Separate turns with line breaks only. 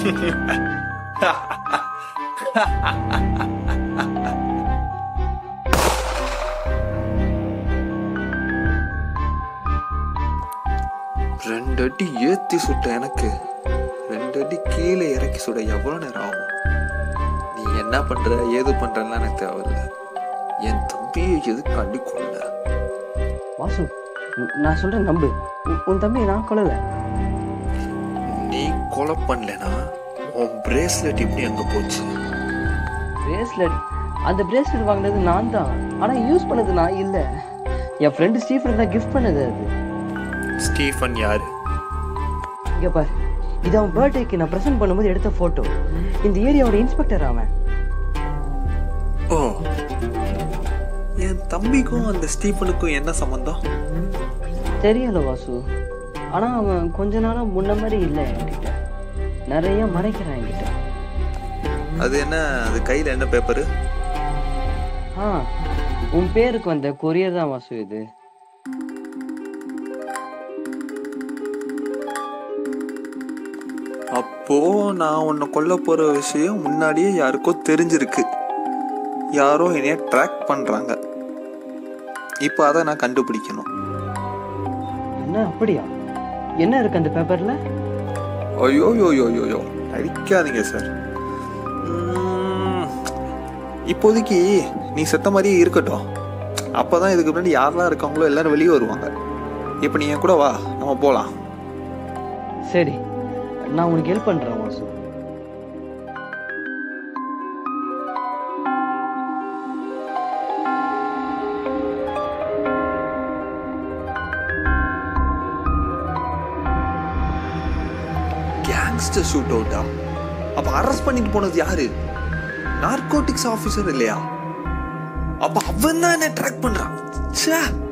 ரெண்டு அடி ஏத்தி சுட்ட எனக்கு ரெண்டு அடி கீழே இறக்கி சுட எவ்வளவு நேரம் ஆகும் நீ என்ன பண்ற ஏது பண்றலாம் எனக்கு தேவையில்ல என் தம்பியை எதுக்கு அடி கொண்ட
வாசு உ- நான் சொல்றேன் நம்பு உ- உன் தம்பி நான் கொல்லல
நீ கொலை பண்ணலனா உன் பிரேஸ்லெட் இப்படி அங்க போச்சு
பிரேஸ்லெட் அந்த பிரேஸ்லெட் வாங்கினது நான் தான் ஆனா யூஸ் பண்ணது நான் இல்ல என் ஃப்ரெண்டு ஸ்டீஃபன் தான் கிஃப்ட் பண்ணது அது
ஸ்டீஃபன் யாரு
இங்க பாரு இது அவன் பர்த்டேக்கு நான் ப்ரெசென்ட் பண்ணும்போது எடுத்த போட்டோ இந்த ஏரியாவோட இன்ஸ்பெக்டர் அவன்
ஓ என் தம்பிக்கும் அந்த ஸ்டீஃபனுக்கும் என்ன சம்பந்தம்
தெரியல வாசு ஆனா அவன் கொஞ்ச நாளா முன்ன மாதிரி இல்லை என்கிட்ட நிறைய மறைக்கிறான் என்கிட்ட
அது என்ன அது கையில என்ன பேப்பரு
ஆ உன் பேருக்கு வந்த கொரியர் தான் வாசு இது
அப்போ நான் உன்னை கொல்ல போற விஷயம் முன்னாடியே யாருக்கோ தெரிஞ்சிருக்கு யாரோ என்னைய ட்ராக் பண்றாங்க இப்போ அதை நான் கண்டுபிடிக்கணும்
என்ன அப்படியா என்ன இருக்கு அந்த பேப்பர்ல
ஐயோ யோ யோ யோ யோ அடிக்காதீங்க சார் இப்போதைக்கு நீ செத்த மாதிரியே இருக்கட்டும் அப்பதான் இதுக்கு முன்னாடி யாரெல்லாம் இருக்காங்களோ எல்லாரும் வெளியே வருவாங்க இப்போ நீ என் கூட வா நம்ம போலாம்
சரி நான் உனக்கு ஹெல்ப் பண்றேன் வாசு
கேங்ஸ்டர் ஷூட் அவுட்டா அப்ப அரெஸ்ட் பண்ணிட்டு போனது யாரு நார்கோட்டிக்ஸ் ஆபீசர் இல்லையா அப்ப அவன் தான் என்ன ட்ராக் பண்றான் ச்சே